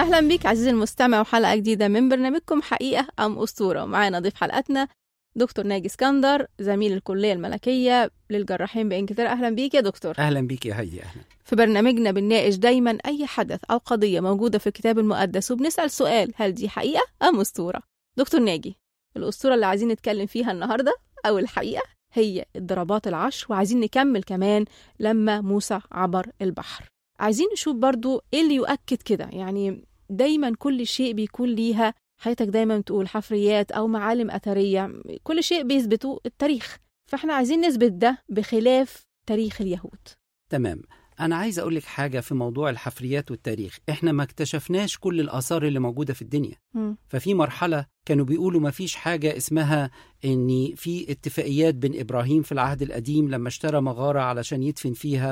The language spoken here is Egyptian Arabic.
أهلا بيك عزيزي المستمع وحلقة جديدة من برنامجكم حقيقة أم أسطورة معانا ضيف حلقتنا دكتور ناجي اسكندر زميل الكلية الملكية للجراحين بإنجلترا أهلا بيك يا دكتور اهلا بيك يا هيدي اهلا في برنامجنا بنناقش دايما أي حدث أو قضية موجودة في الكتاب المقدس وبنسأل سؤال هل دي حقيقة أم أسطورة دكتور ناجي الأسطورة اللي عايزين نتكلم فيها النهاردة أو الحقيقة هي الضربات العشر وعايزين نكمل كمان لما موسى عبر البحر عايزين نشوف برضو ايه اللي يؤكد كده يعني دايما كل شيء بيكون ليها حياتك دايما تقول حفريات او معالم اثريه كل شيء بيثبته التاريخ فاحنا عايزين نثبت ده بخلاف تاريخ اليهود تمام انا عايز اقول لك حاجه في موضوع الحفريات والتاريخ احنا ما اكتشفناش كل الاثار اللي موجوده في الدنيا مم. ففي مرحله كانوا بيقولوا ما فيش حاجه اسمها ان في اتفاقيات بين ابراهيم في العهد القديم لما اشترى مغاره علشان يدفن فيها